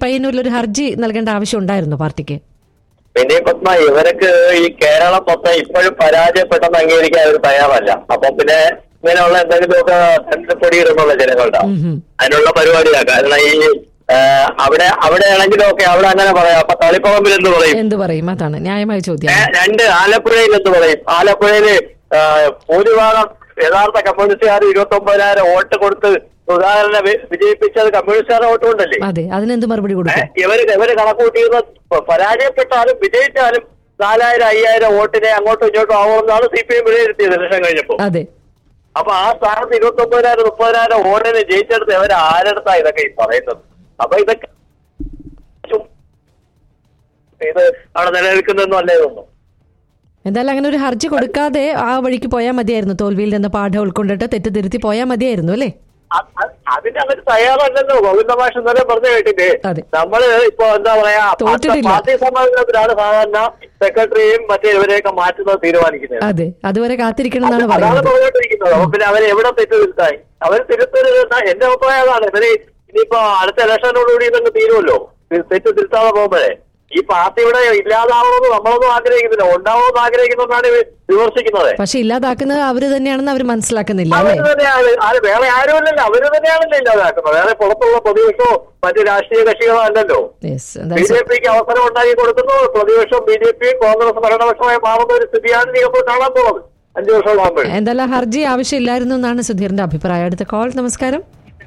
പയ്യന്നൂരിൽ ഒരു ഹർജി നൽകേണ്ട ആവശ്യം ഉണ്ടായിരുന്നു പാർട്ടിക്ക് പിന്നെ പത്മ ഇവർക്ക് ഈ കേരളം മൊത്തം ഇപ്പോഴും പരാജയപ്പെട്ടെന്ന് അംഗീകരിക്കാൻ അവർ തയ്യാറല്ല അപ്പൊ പിന്നെ ഇങ്ങനെയുള്ള എന്തെങ്കിലുമൊക്കെ തെരഞ്ഞെടുപ്പൊടിയിടുന്നുള്ള ജനങ്ങളുടെ ഉം ഹും. അതിനുള്ള പരിപാടിയാണ് കാരണം ഈ ആ, അവിടെ അവിടെ ആണെങ്കിലും ഒക്കെ അവിടെ അങ്ങനെ പറയാം അപ്പൊ തളിപ്പറമ്പിൽ എന്ന് പറയും എന്ത് പറയും അതാണ് ന്യായമായ ഏ, ചോദ്യം രണ്ട് ആലപ്പുഴയിൽ എന്ന് പറയും ആലപ്പുഴയില് ആ, ഭൂരിഭാഗം യഥാർത്ഥ കമ്മ്യൂണിസ്റ്റുകാർ ഇരുപത്തി ഒമ്പതിനായിരം വോട്ട് കൊടുത്ത് സുധാകരനെ വി- വിജയിപ്പിച്ചത് കമ്മ്യൂണിസ്റ്റുകാരുടെ വോട്ട് കൊണ്ടല്ലേ അതെ അതിനെന്ത് മറുപടി ഏ, കൊടുക്കും ഇവര് ഇവര് കണക്കൂട്ടിയത് പരാജയപ്പെട്ടാലും വിജയിച്ചാലും നാലായിരം അയ്യായിരം വോട്ടിനെ അങ്ങോട്ടും ഇങ്ങോട്ടും ആവുമെന്നാണ് സി പി എം വിലയിരുത്തിയത് ഇലക്ഷൻ കഴിഞ്ഞപ്പോ അതെ അപ്പൊ ആ സ്ഥാനത്ത് ഇരുപത്തി ഒമ്പതിനായിരം മുപ്പതിനായിരം വോട്ടിനെ ജയിച്ചെടുത്ത് ഇവർ ആരെടുത്താ ഇതൊക്കെ ഈ പറയുന്നത് അപ്പൊ ഇതൊക്കെ ചും- ഇത് അവിടെ നിലനിൽക്കുന്നൊന്നും അല്ലേ ഇതൊന്നും എന്തായാലും അങ്ങനെ ഒരു ഹർജി കൊടുക്കാതെ ആ വഴിക്ക് പോയാൽ മതിയായിരുന്നു തോൽവിയിൽ നിന്ന് പാഠം ഉൾക്കൊണ്ടിട്ട് തെറ്റ് തിരുത്തി പോയാൽ മതിയായിരുന്നു അല്ലേ അ- അ- അതിന് അവർ തയ്യാറല്ലല്ലോ ഗോവിന്ദ മാഷ് ഇന്നലെ പറഞ്ഞു കേട്ടിട്ട് അതെ. നമ്മള് ഇപ്പൊ എന്താ പറയാ തോറ്റിട്ടില്ല. പാർട്ടി സമ്മേളനത്തിലാണ് സാധാരണ സെക്രട്ടറിയും മറ്റേ ഇവരെയൊക്കെ മാറ്റുന്നത് തീരുമാനിക്കുന്നത് അതെ അതുവരെ കാത്തിരിക്കണം എന്നാണ് അതാണ് പറയുന്നത് പറഞ്ഞുകൊണ്ടിരിക്കുന്നത് അപ്പൊ പിന്നെ അവരെ എവിടെ തെറ്റ് തിരുത്തായി അവർ തിരുത്തരുത് എന്നാ എന്റെ അഭിപ്രായം അതാണ് ഇവര് ഇനിയിപ്പോ അടുത്ത ഇലക്ഷനോടുകൂടി ഇതങ്ങ് തീരുമല്ലോ ഇത് തെറ്റ് തിരുത്താതെ പോകുമ്പോഴേ ഈ പാർട്ടി ഇവിടെ ഇല്ലാതാവണമെന്ന് നമ്മളൊന്നും ആഗ്രഹിക്കുന്നില്ല ഉണ്ടാവണമെന്ന് ആഗ്രഹിക്കുന്നതാണ് ഇവർ വിമർശിക്കുന്നത് പക്ഷെ ഇല്ലാതാക്കുന്നത് അവര് തന്നെയാണെന്ന് അവർ മനസ്സിലാക്കുന്നില്ല അവര് അല്ലേ തന്നെയാണ് അത് വേറെ ആരുമില്ലല്ലോ അവര് തന്നെയാണല്ലോ ഇല്ലാതാക്കുന്നത് വേറെ പുറത്തുള്ള പ്രതിപക്ഷമോ മറ്റ് രാഷ്ട്രീയ കക്ഷികളോ അല്ലല്ലോ യെസ് ബി എന്തായാലും ജെ പിക്ക് അവസരം ഉണ്ടാക്കി കൊടുക്കുന്നു പ്രതിപക്ഷവും ബി ജെ പിയും കോൺഗ്രസ് ഭരണപക്ഷമായി മാറുന്ന ഒരു സ്ഥിതിയാണ് നീ ഇപ്പോൾ കാണാൻ പോകുന്നത് അഞ്ചു വർഷമാകുമ്പോൾ എന്തായാലും ഹർജി ആവശ്യമില്ലായിരുന്നു എന്നാണ് സുധീറിന്റെ അഭിപ്രായം അടുത്ത കോൾ നമസ്കാരം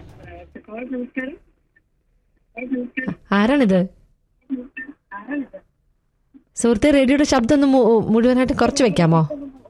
ആരാണിത് സുഹൃത്തെ റേഡിയോയുടെ ശബ്ദം ഒന്ന് മു- മുഴുവനായിട്ട് കുറച്ച് വെക്കാമോ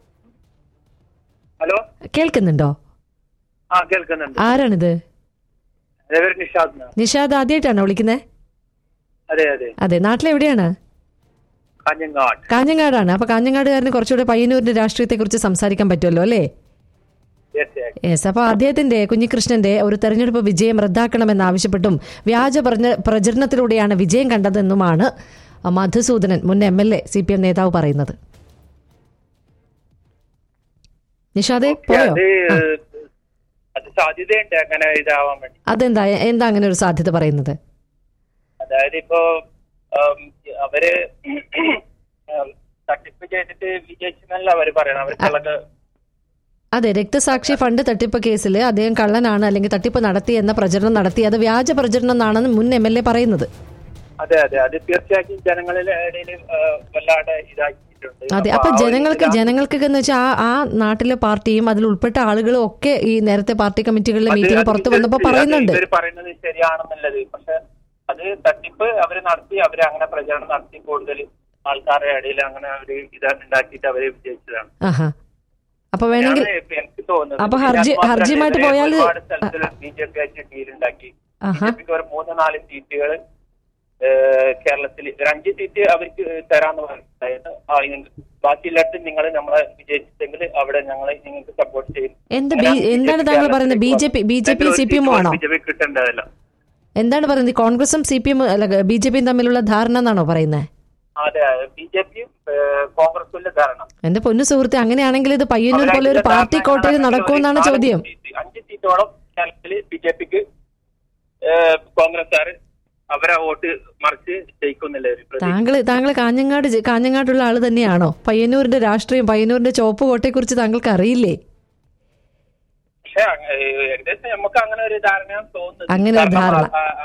ഹലോ കേൾക്കുന്നുണ്ടോ ആ കേൾക്കുന്നുണ്ട് ആരാണിത് എന്റെ പേര് നിഷാദ് എന്നാണ്. നിഷാദ് ആദ്യമായിട്ടാണോ വിളിക്കുന്നത് അതെ അതെ അതെ നാട്ടിലെവിടെയാണ് കാഞ്ഞങ്ങാട് കാഞ്ഞങ്ങാടാണ് അപ്പൊ കാഞ്ഞങ്ങാടുകാരന് കുറച്ചുകൂടെ പയ്യന്നൂരിന്റെ രാഷ്ട്രീയത്തെ കുറിച്ച് സംസാരിക്കാൻ പറ്റുമല്ലോ അല്ലേ യെസ് യെസ് യെസ് അപ്പൊ അദ്ദേഹത്തിന്റെ കുഞ്ഞികൃഷ്ണന്റെ ഒരു തെരഞ്ഞെടുപ്പ് വിജയം റദ്ദാക്കണമെന്നാവശ്യപ്പെട്ടും വ്യാജ പ്രച- പ്രചരണത്തിലൂടെയാണ് വിജയം കണ്ടതെന്നുമാണ് മധുസൂദനൻ മുൻ M L A C P M നേതാവ് പറയുന്നത് നിഷാദെ പോയോ അത് അത് സാധ്യതയുണ്ട് അങ്ങനെ ഇതാവാൻ വേണ്ടി അതെന്താ എന്താ അങ്ങനെ ഒരു സാധ്യത പറയുന്നത് അതായത് ഇപ്പോ ഉം, അവര് ഉം, തട്ടിപ്പ് ചെയ്തിട്ട് വിജയിച്ചെന്നല്ല അവര് പറയണം അവർക്കുള്ളത് അതെ രക്തസാക്ഷി ഫണ്ട് തട്ടിപ്പ് കേസിൽ അദ്ദേഹം കള്ളനാണ് അല്ലെങ്കിൽ തട്ടിപ്പ് നടത്തി എന്ന പ്രചരണം നടത്തി അത് വ്യാജ പ്രചരണം എന്നാണെന്ന് മുൻ എം എൽ എ പറയുന്നത് അതെ അതെ അത് തീർച്ചയായിട്ടും ജനങ്ങളിലെ ഇടയിൽ വല്ലാതെ ഇതാക്കിയിട്ടുണ്ട് അതെ അപ്പൊ അപ്പൊ ആ ഒരു ജനങ്ങൾക്ക് ഇതിലാണ് ജനങ്ങൾക്കൊക്കെ എന്ന് വെച്ചാൽ ആ ആ നാട്ടിലെ പാർട്ടിയും അതിൽ ഉൾപ്പെട്ട ആളുകളും ഒക്കെ ഈ നേരത്തെ പാർട്ടി കമ്മിറ്റികളിലെ അത് മീറ്റിംഗ് അത് പുറത്തു വന്നപ്പോ അത് പറയുന്നുണ്ട് ഇവര് പറയുന്നത് ശരിയാണെന്നുള്ളത് പക്ഷെ അത് തട്ടിപ്പ് അവര് നടത്തി അവര് അങ്ങനെ പ്രചാരണം നടത്തി കൂടുതൽ ആൾക്കാരുടെ ഇടയിൽ അങ്ങനെ ഒരു ഇത് ഉണ്ടാക്കിയിട്ട് അവര് വിജയിച്ചതാണ് ആഹാ അപ്പൊ വേണമെങ്കിൽ അതാണ് ഇപ്പൊ എനിക്ക് തോന്നുന്നത് അപ്പൊ പിന്നെ ഹർജി- അത് മാത്രമല്ല, ഹർജിയുമായിട്ട് ഇവര് പോയാല് ഒരുപാട് സ്ഥലത്തിൽ ബി ജെ പി ആയിട്ട് ഡീലുണ്ടാക്കി ബി ആഹാ ജെ പിക്ക് ഒരു മൂന്ന് നാല് സീറ്റുകൾ കേരളത്തിൽ ഒരു അഞ്ച് സീറ്റ് അവർക്ക് തരാന്ന് പറഞ്ഞു അതായത് ആ, ഇങ്ങ- ബാക്കിയുള്ളിടത്ത് നിങ്ങൾ നമ്മളെ വിജയിച്ചിട്ടെങ്കിൽ അവിടെ ഞങ്ങൾ നിങ്ങൾക്ക് സപ്പോർട്ട് ചെയ്യും എന്ത് ബി- എന്താണ് താങ്കൾ പറയുന്നത് B J P B J P C P എമ്മും ആണോ ബി ജെ പി കിട്ടേണ്ടതല്ല എന്താണ് പറയുന്നത് ഈ കോൺഗ്രസും സി പി എം അല്ല ബി ജെ പിയും തമ്മിലുള്ള ധാരണ എന്നാണോ പറയുന്നത് അതെ ബി ജെ പിയും കോൺഗ്രസിന്റെ ധാരണ എന്റെ പൊന്നു സുഹൃത്തെ അങ്ങനെയാണെങ്കിൽ ഇത് പയ്യന്നൂർ പോലെ ഒരു പാർട്ടി കോട്ടയിൽ നടക്കുമെന്നാണ് ചോദ്യം അഞ്ച് സീറ്റോളം കേരളത്തിൽ ബി ജെ പിക്ക് കോൺഗ്രസ്സുകാർ അവരെ വോട്ട് മറിച്ച് ജയിക്കുന്നില്ല ഒരു പ്രതീക്ഷ. താങ്കൾ താങ്കൾ കാഞ്ഞങ്ങാട് ജ- കാഞ്ഞങ്ങാടുള്ള ആള് തന്നെയാണോ പയ്യന്നൂരിന്റെ രാഷ്ട്രീയം പയ്യന്നൂരിന്റെ ചുവപ്പ് കോട്ടയെ കുറിച്ച് താങ്കൾക്ക് അറിയില്ലേ പക്ഷെ അങ്ങ- ഏഹ് ഏകദേശം നമുക്ക് അങ്ങനെ ഒരു ധാരണ തോന്നുന്നു അങ്ങനെ ഒരു ധാരണ.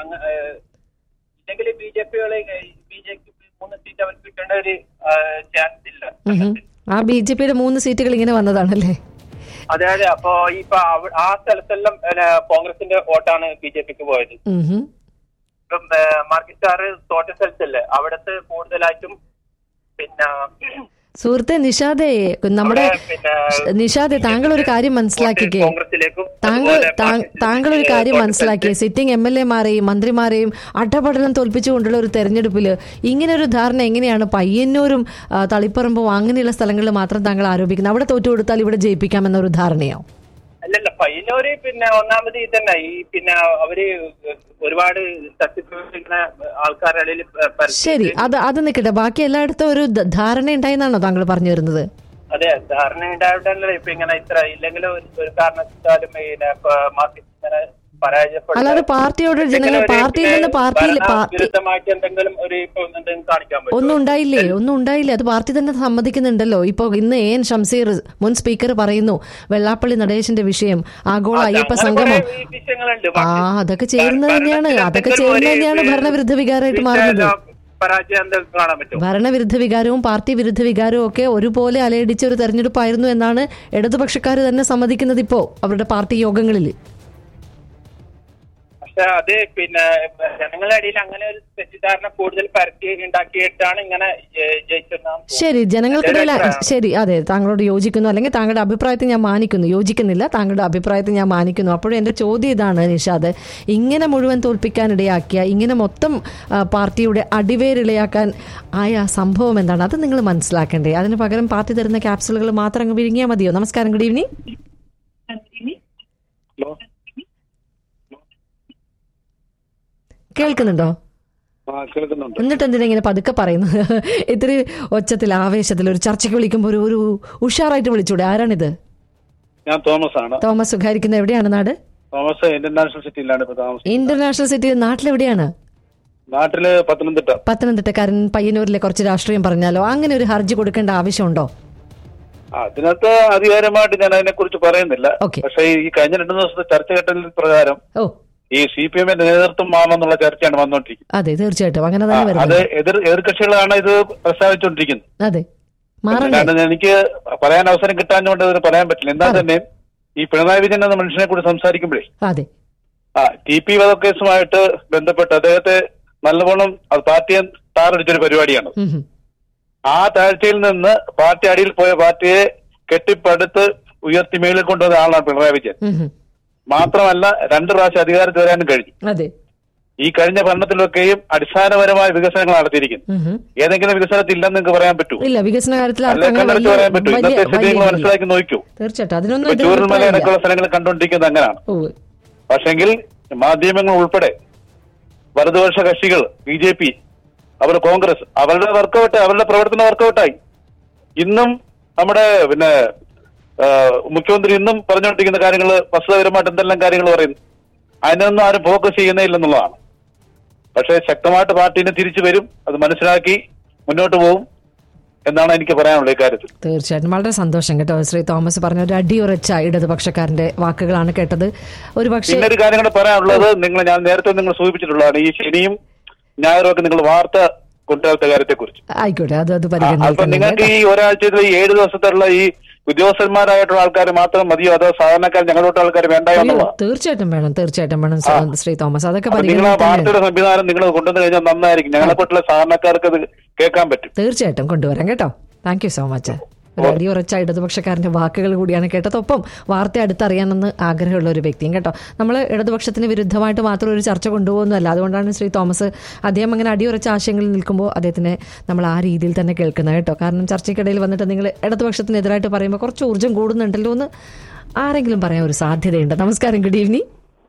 ഇല്ലെങ്കിൽ ബി ജെ പികളെ ബി ജെ പി മൂന്ന് സീറ്റ് അവർക്ക് കിട്ടേണ്ട ഒരു ചാൻസ് ഇല്ല ഉം ഹും. ആ ബി ജെ പിയുടെ മൂന്ന് സീറ്റുകൾ ഇങ്ങനെ വന്നതാണല്ലേ അതെ അതെ അപ്പൊ ഇപ്പൊ അവ- ആ സ്ഥലത്തെല്ലാം ഏഹ്, കോൺഗ്രസിന്റെ വോട്ടാണ് ബി ജെ പിക്ക് പോയത് ഉം ഹും. ഇപ്പം മാർക്കറ്റ് സാറ് തോറ്റ സ്ഥലത്തല്ലേ അവിടുത്തെ കൂടുതലായിട്ടും പിന്നെ സുഹൃത്തെ നിഷാദെ നമ്മുടെ അവിടെ പിന്നെ നിഷാദെ താങ്കൾ ഒരു കാര്യം മനസ്സിലാക്കിക്കേ കോൺഗ്രസിലേക്കും താങ്കൾ അതുപോലെ താ- മാർക്സിസ്റ്റ് താങ്കൾ ഒരു കാര്യം തോറ്റ മനസ്സിലാക്കിയേ സ്ഥലത്ത് സിറ്റിംഗ് എം എൽ എമാരെയും മന്ത്രിമാരെയും അട്ടപടലം തോൽപ്പിച്ചുകൊണ്ടുള്ള ഒരു തെരഞ്ഞെടുപ്പിൽ ഇങ്ങനെ ഒരു ധാരണ എങ്ങനെയാണ് പയ്യന്നൂരും ആ, തളിപ്പറമ്പും അങ്ങനെയുള്ള സ്ഥലങ്ങളിൽ മാത്രം താങ്കൾ ആരോപിക്കുന്നത് അവിടെ തോറ്റു കൊടുത്താൽ ഇവിടെ ജയിപ്പിക്കാമെന്നൊരു ധാരണയോ അല്ലല്ല പയ്യന്നൂര് പിന്നെ ഒന്നാമത് ഇതന്നെ ഈ പിന്നെ അവര് ഒരുപാട് തട്ടിപ്പിക്കുന്ന ആൾക്കാരുടെ ഇടയിൽ പരസ്യം ശരി അത് അത് നിൽക്കട്ടെ ബാക്കി എല്ലായിടത്തും ഒരു ധ- ധാരണ ഉണ്ടായെന്നാണോ താങ്കൾ പറഞ്ഞു വരുന്നത് അതെ ധാരണ ഉണ്ടായിട്ടല്ലേ ഇപ്പൊ ഇങ്ങനെ ഇത്ര ഇല്ലെങ്കിൽ ഒരു ഒരു കാരണത്താലും പിന്നെ മാർക്കറ്റ് ഇങ്ങനെ പരാജയപ്പെട്ട അല്ലാതെ പാർട്ടിയോട് ജനങ്ങൾ എന്തെങ്കിലും ഒരു പാർട്ടിയിൽ നിന്ന് പാർട്ടിയിൽ ഭരണ പാർട്ടി വിരുദ്ധമായിട്ട് എന്തെങ്കിലും ഒരു ഇപ്പൊ എന്തെങ്കിലും കാണിക്കാൻ പറ്റുമോ? ഒന്നും ഉണ്ടായില്ലേ ഒന്നും ഉണ്ടായില്ലേ അത് പാർട്ടി തന്നെ സമ്മതിക്കുന്നുണ്ടല്ലോ ഇപ്പൊ ഇന്ന് എൻ ഷംസീർ മുൻ സ്പീക്കർ പറയുന്നു വെള്ളാപ്പള്ളി നടേശന്റെ വിഷയം ആഗോള അത് അയ്യപ്പ അങ്ങനെ സംഗമം കുറേ വിഷയങ്ങളുണ്ട്. ആ പക്ഷേ അതൊക്കെ ചേരുന്നത് തന്നെയാണ് ഭരണത്തിൽ അതൊക്കെ എന്തെങ്കിലും ചേരുന്നത് ഒരു തന്നെയാണ് ഭരണവിരുദ്ധ വികാരമായിട്ട് മാറുന്നത് പരാജയം എന്തെങ്കിലും കാണാൻ പറ്റുമോ ഭരണവിരുദ്ധ വികാരവും പാർട്ടി വിരുദ്ധ വികാരവും ഒക്കെ ഒരുപോലെ അലയടിച്ച ഒരു തെരഞ്ഞെടുപ്പായിരുന്നു എന്നാണ് ഇടതുപക്ഷക്കാർ തന്നെ സമ്മതിക്കുന്നത് ഇപ്പോ അവരുടെ പാർട്ടി യോഗങ്ങളിൽ പക്ഷെ അത് പിന്നെ ജനങ്ങളുടെ ഇടയിൽ അങ്ങനെ ഒരു തെറ്റിദ്ധാരണ കൂടുതൽ പരത്തി ഉണ്ടാക്കിയിട്ടാണ് ഇങ്ങനെ ജ- ജയിച്ചതെന്നാണ് ശരി ജനങ്ങൾക്കിടയിൽ എൻ്റെ ഒരു അഭിപ്രായം. ശരി അതെ താങ്കളോട് യോജിക്കുന്നു അല്ലെങ്കിൽ താങ്കളുടെ അഭിപ്രായത്തെ ഞാൻ മാനിക്കുന്നു യോജിക്കുന്നില്ല താങ്കളുടെ അഭിപ്രായത്തെ ഞാൻ മാനിക്കുന്നു അപ്പോഴും എൻ്റെ ചോദ്യം ഇതാണ് നിഷാദ് ഇങ്ങനെ മുഴുവൻ തോൽപ്പിക്കാനിടയാക്കിയ ഇങ്ങനെ മൊത്തം ആ, പാർട്ടിയുടെ അടിവേരിളയാക്കാൻ ആയ സംഭവം എന്താണ് അത് നിങ്ങൾ മനസ്സിലാക്കണ്ടേ അതിന് പകരം പാർട്ടി തരുന്ന ക്യാപ്സുലുകൾ മാത്രം അങ്ങ് വിഴുങ്ങിയാൽ മതിയോ നമസ്കാരം ഗുഡ് ഈവനിങ് കേൾക്കുന്നുണ്ടോ ആ കേൾക്കുന്നുണ്ട് എന്നിട്ട് എന്തിനാ ഇങ്ങനെ പതുക്കെ പറയുന്നത് ഇത്തിരി ഒച്ചത്തിൽ ആവേശത്തിൽ ഒരു ചർച്ചയ്ക്ക് വിളിക്കുമ്പോൾ ഒരു ഒരു ഉഷാറായിട്ട് വിളിച്ചൂടെ ആരാണിത് ഞാൻ തോമസ് ആണ് തോമസ് സുഖാരിക്കുന്ന എവിടെയാണ് നാട് തോമസ് ഇന്റർനാഷണൽ സിറ്റിയിലാണ് ഇപ്പൊ താമസം ഇന്റർനാഷണൽ സിറ്റി നാട്ടിലെവിടെയാണ് നാട്ടില് പത്തനംതിട്ട പത്തനംതിട്ടക്കാരൻ പയ്യന്നൂരിലെ കുറച്ച് രാഷ്ട്രീയം പറഞ്ഞാലോ അങ്ങനെ ഒരു ഹർജി കൊടുക്കേണ്ട ആവശ്യമുണ്ടോ ആ, അതിനകത്ത് അധികാരമായിട്ട് ഞാൻ അതിനെ കുറിച്ച് പറയുന്നില്ല Okay. പക്ഷേ ഈ കഴിഞ്ഞ രണ്ടു ദിവസത്തെ ചർച്ച ഘട്ടത്തിൽ പ്രകാരം ഓ ഈ സി പി എമ്മിന്റെ നേതൃത്വം മാറണമെന്നുള്ള ചർച്ചയാണ് വന്നുകൊണ്ടിരിക്കുന്നത് അതെ തീർച്ചയായിട്ടും അങ്ങനെ ആ, തന്നെ അത് വരുന്നത് എതിർ എതിർകക്ഷികളാണ് ഇത് പ്രസ്താവിച്ചുകൊണ്ടിരിക്കുന്നത് അതെ മാറണ്ടേ കാരണം എനിക്ക് പറയാൻ അവസരം കിട്ടാഞ്ഞുകൊണ്ട് ഇതിന് പറയാൻ പറ്റില്ല എന്നാൽ തന്നെ ഈ പിണറായി വിജയൻ എന്ന മനുഷ്യനെ കൂടി സംസാരിക്കുമ്പോഴേ അതെ ആ ടി പി വധക്കേസുമായിട്ട് ബന്ധപ്പെട്ട് അദ്ദേഹത്തെ നല്ലവണ്ണം അത് പാർട്ടിയെ താറടിച്ചൊരു പരിപാടിയാണ് ഉം ഹും. ആ താഴ്ചയിൽ നിന്ന് പാർട്ടി അടിയിൽ പോയ പാർട്ടിയെ കെട്ടിപ്പടുത്ത് ഉയർത്തി മേളിൽ കൊണ്ടുവന്ന ആളാണ് പിണറായി വിജയൻ ഉം ഹും. മാത്രമല്ല രണ്ട് പ്രാവശ്യം അധികാരത്തിൽ വരാനും കഴിഞ്ഞു അതെ ഈ കഴിഞ്ഞ ഭരണത്തിലൊക്കെയും അടിസ്ഥാനപരമായ വികസനങ്ങൾ നടത്തിയിരിക്കുന്നു ഉം ഹും. ഏതെങ്കിലും വികസനത്തിൽ ഇല്ലെന്ന് നിങ്ങൾക്ക് പറയാൻ പറ്റൂ ഇല്ല വികസന കാര്യത്തിൽ അല്ലെ ആർക്കും അങ്ങനെ കണ്ടെടുത്ത് വലിയ- പറയാൻ പറ്റൂ വലിയ- ഇന്നത്തെ സ്ഥിതി നിങ്ങൾ വലിയ മനസ്സിലാക്കി നോക്കൂ തീർച്ചയായിട്ടും അതിനൊന്നും ഇപ്പൊ ചൂരൽമല എതിർപ്പുണ്ടായില്ല. അടക്കമുള്ള സ്ഥലങ്ങൾ കണ്ടുകൊണ്ടിരിക്കുന്നത് അങ്ങനെയാണ് ഉവ്വ്. പക്ഷെങ്കിൽ മാധ്യമങ്ങൾ ഉൾപ്പെടെ വലതുപക്ഷ കക്ഷികൾ ബി ജെ പി അവർ കോൺഗ്രസ് അവരുടെ വർക്കൗട്ട് അവരുടെ പ്രവർത്തന വർക്കൗട്ടായി ഇന്നും നമ്മുടെ പിന്നെ ആ, മുഖ്യമന്ത്രി ഇന്നും പറഞ്ഞുകൊണ്ടിരിക്കുന്ന കാര്യങ്ങൾ വസ്തുതപരമായിട്ട് എന്തെല്ലാം കാര്യങ്ങൾ പറയുന്നു അതിനൊന്നും ആരും ഫോക്കസ് ചെയ്യുന്നില്ലെന്നുള്ളതാണ് പക്ഷേ ശക്തമായിട്ട് പാർട്ടിനെ തിരിച്ചു വരും അത് മനസ്സിലാക്കി മുന്നോട്ട് പോകും എന്നാണ് എനിക്ക് പറയാനുള്ളത് ഇക്കാര്യത്തിൽ തീർച്ചയായിട്ടും വളരെ സന്തോഷം കേട്ടോ ശ്രീ തോമസ് പറഞ്ഞ ഒരു അടിയുറച്ച ഇടതുപക്ഷക്കാരന്റെ വാക്കുകളാണ് കേട്ടത് ഒരു പക്ഷേ പിന്നെ ഒരു കാര്യം കൂടെ പറയാനുള്ളത് നിങ്ങൾ ഞാൻ നേരത്തെ നിങ്ങൾ സൂചിപ്പിച്ചിട്ടുള്ളതാണ് ഈ ശനിയും ഞായറും ഒക്കെ നിങ്ങൾ വാർത്ത കൊണ്ടുവരാത്ത കാര്യത്തെ കുറിച്ച് ആയിക്കോട്ടെ അത് അത് അപ്പൊ പരിഗണിക്കുന്നുണ്ട് നിങ്ങൾക്ക് കേട്ടോ. ഈ ഒരാഴ്ചയിൽ ഈ ഏഴ് ദിവസത്തുള്ള ഈ ഉദ്യോഗസ്ഥന്മാരായിട്ടുള്ള ആൾക്കാർ മാത്രം മതിയോ അതോ സാധാരണക്കാർ ഞങ്ങളോട്ട് ആൾക്കാർ വേണ്ടായോ അയ്യോ, എന്നുള്ളതാണ് തീർച്ചയായിട്ടും വേണം തീർച്ചയായിട്ടും വേണം ശ്രീ- ശ്രീ തോമസ് അതൊക്കെ അപ്പൊ നിങ്ങൾ ആ പരിഗണിക്കാൻ വാർത്തയുടെ സംവിധാനം നിങ്ങൾ കൊണ്ടുവന്നു കഴിഞ്ഞാൽ നന്നായിരിക്കും ഞങ്ങളെപ്പോലുള്ള സാധാരണക്കാർക്ക് അത് കേൾക്കാൻ പറ്റും തീർച്ചയായിട്ടും കൊണ്ടുവരാം കേട്ടോ താങ്ക് യു സോ മച്ച് ഒരു അടിയുറച്ച ഇടതുപക്ഷക്കാരന്റെ വാക്കുകൾ കൂടിയാണ് കേട്ടത് ഒപ്പം വാർത്ത അടുത്തറിയാനെന്ന് ആഗ്രഹമുള്ള ഒരു വ്യക്തിയും കേട്ടോ നമ്മൾ ഇടതുപക്ഷത്തിന് വിരുദ്ധമായിട്ട് മാത്രം ഒരു ചർച്ച കൊണ്ടുപോകുന്നതല്ല അതുകൊണ്ടാണ് ശ്രീ തോമസ് അദ്ദേഹം അങ്ങനെ അടിയുറച്ച ആശയങ്ങളിൽ നിൽക്കുമ്പോൾ അദ്ദേഹത്തിനെ നമ്മൾ ആ രീതിയിൽ തന്നെ കേൾക്കുന്നത് കേട്ടോ കാരണം ചർച്ചയ്ക്കിടയിൽ വന്നിട്ട് നിങ്ങൾ ഇടതുപക്ഷത്തിനെതിരായിട്ട് പറയുമ്പോൾ കുറച്ച് ഊർജ്ജം കൂടുന്നുണ്ടല്ലോ എന്ന് ആരെങ്കിലും പറയാൻ ഒരു സാധ്യതയുണ്ട് നമസ്കാരം ഗുഡ് ഈവനിങ്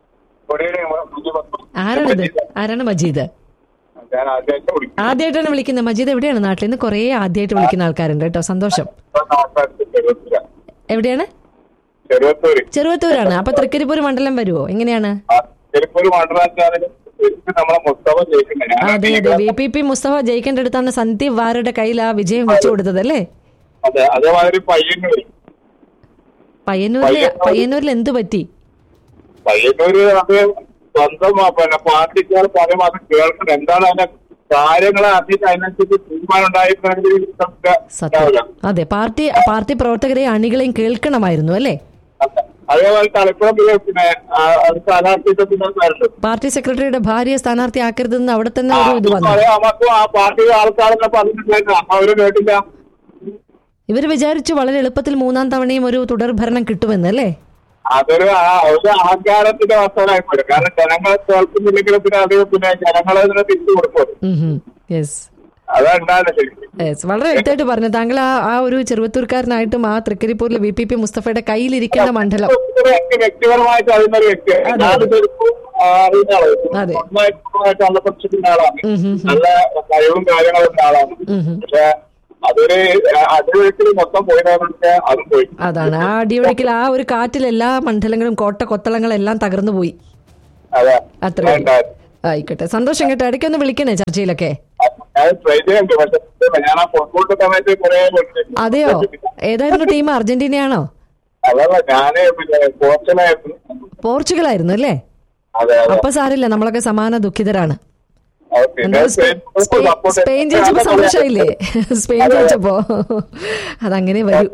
ആരാണിത് ആരാണ് മജീദ് ഞാൻ ആദ്യമായിട്ട് വിളിക്കുന്നത് ആദ്യമായിട്ടാണ് വിളിക്കുന്നത് മജീദ് എവിടെയാണ് നാട്ടിൽ നിന്ന് കുറേ ആദ്യമായിട്ട് വിളിക്കുന്ന ആൾക്കാരുണ്ട് കേട്ടോ സന്തോഷം എവിടെയാണ് ചെറുവത്തൂര് ചെറുവത്തൂരാണ് അപ്പൊ തൃക്കരിപ്പൂർ മണ്ഡലം വരുമോ എങ്ങനെയാണ് ചെറുപ്പൂര് മണ്ഡലത്തിലാണെങ്കിലും ശരിക്കും നമ്മളെ മുസ്തഫ ജയിക്കുന്നത് അതെ അതെ വി പി പി മുസ്തഫ ജയിക്കേണ്ട അടുത്താണ് സന്ദീപ് വാരുടെ കയ്യിൽ ആ വിജയം വെച്ചു കൊടുത്തത് അല്ലേ അതെ അതേമാതിരി പയ്യന്നൂര് പയ്യന്നൂരില് പയ്യന്നൂരിൽ എന്ത് പറ്റി പയ്യന്നൂര് അത് സ്വന്തം ആ, പിന്നെ പാർട്ടിക്കാർ പറയുമ്പോൾ അത് കേൾക്കണം എന്താണ് അതിന്റെ കാര്യങ്ങളെ അറിഞ്ഞിട്ട് അതിനനുസരിച്ച് തീരുമാനം ഉണ്ടായിരുന്നെങ്കിൽ ഇതൊക്കെ സത്യം ഉണ്ടാവില്ല. അതെ പാർട്ടി പാർട്ടി പ്രവർത്തകരെ അണികളെയും കേൾക്കണമായിരുന്നു അല്ലേ അതെ. അതേപോലെ തലപ്പുറം പിന്നെ പിന്നെ ആ, അത് സ്ഥാനാർത്ഥിത്വത്തിന് വരുന്നത് പാർട്ടി സെക്രട്ടറിയുടെ ഭാര്യയെ സ്ഥാനാർത്ഥിയാക്കരുതെന്ന് അവിടെ തന്നെ ഒരു ഇത് വന്നു നമുക്കും ആ പാർട്ടിയുടെ ആൾക്കാരെന്നെ പറഞ്ഞിട്ടുണ്ടായിരുന്നു അപ്പൊ അവര് കേട്ടില്ല ഇവർ വിചാരിച്ചു വളരെ എളുപ്പത്തിൽ മൂന്നാം തവണയും ഒരു തുടർ ഭരണം കിട്ടുമെന്ന് അല്ലേ അതൊരു ആ- ഒരു അഹങ്കാരത്തിന്റെ വസ്തുവായി പോലും കാരണം ജനങ്ങളെ കേൾക്കുന്നില്ലെങ്കിലും പിന്നെ അത് പിന്നെ ജനങ്ങളെ ഇതിനെ തിരിച്ചു കൊടുക്കും യെസ് അതാണ് ഉണ്ടാകുന്നത് ശരിക്കും യെസ് വളരെ വ്യക്തമായിട്ട് പറഞ്ഞു താങ്കൾ ആ ആ ഒരു ചെറുവത്തൂർക്കാരനായിട്ടും ആ തൃക്കരിപ്പൂരിലെ വി പി പി മുസ്തഫയുടെ കയ്യിലിരിക്കുന്ന മണ്ഡലം ഒരു വ്യക്തി വ്യക്തിപരമായിട്ട് അറിയുന്ന ഒരു വ്യക്തിയാണ് അതെ. ഞാൻ ശരിക്കും ആ, അറിയുന്ന ആളാണ് അതെ. നന്നായിട്ട് അന്നപക്ഷത്തിന്റെ ആളാണ് ഉം ഉം ഉം. നല്ല കഴിവും കാര്യങ്ങളും ഉള്ള ആളാണ് ഉം ഉം. പക്ഷെ അതൊരു അതിർവീട്ടിൽ മൊത്തം പോയതാണെന്നൊക്കെ അതും പോയി അതാണ് ആ അടിയൊഴുക്കിൽ ആ ഒരു കാറ്റിൽ എല്ലാ മണ്ഡലങ്ങളും കോട്ട കൊത്തളങ്ങളെല്ലാം തകർന്നു പോയി അതാ അത്ര ഞാൻ ഉണ്ടായിരുന്നു. ആയിക്കോട്ടെ സന്തോഷം കേട്ടോ ഇടയ്ക്കൊന്ന് വിളിക്കണേ ചർച്ചയിലൊക്കെ ഞാൻ ട്രൈ ചെയ്യാറുണ്ട് പക്ഷെ ഞാൻ ആ ഫുട്ബോളിന്റെ സമയത്ത് കുറെ അതെയോ ഏതായിരുന്നു ടീം അർജന്റീനയാണോ അതല്ല ഞാന് പിന്നെ പോർച്ചുഗലായിരുന്നു പോർച്ചുഗൽ ആയിരുന്നു അല്ലേ അതെ അതെ അപ്പൊ സാരില്ല നമ്മളൊക്കെ സമാന ദുഃഖിതരാണ് അത് പിന്നെ എന്തായാലും Spain- Spain Spain- support Spain ജയിച്ചപ്പോ ചെയ്ത സന്തോഷമായില്ലേ സ്പെയിൻ ജയിച്ചപ്പോ അതങ്ങനെ വരൂ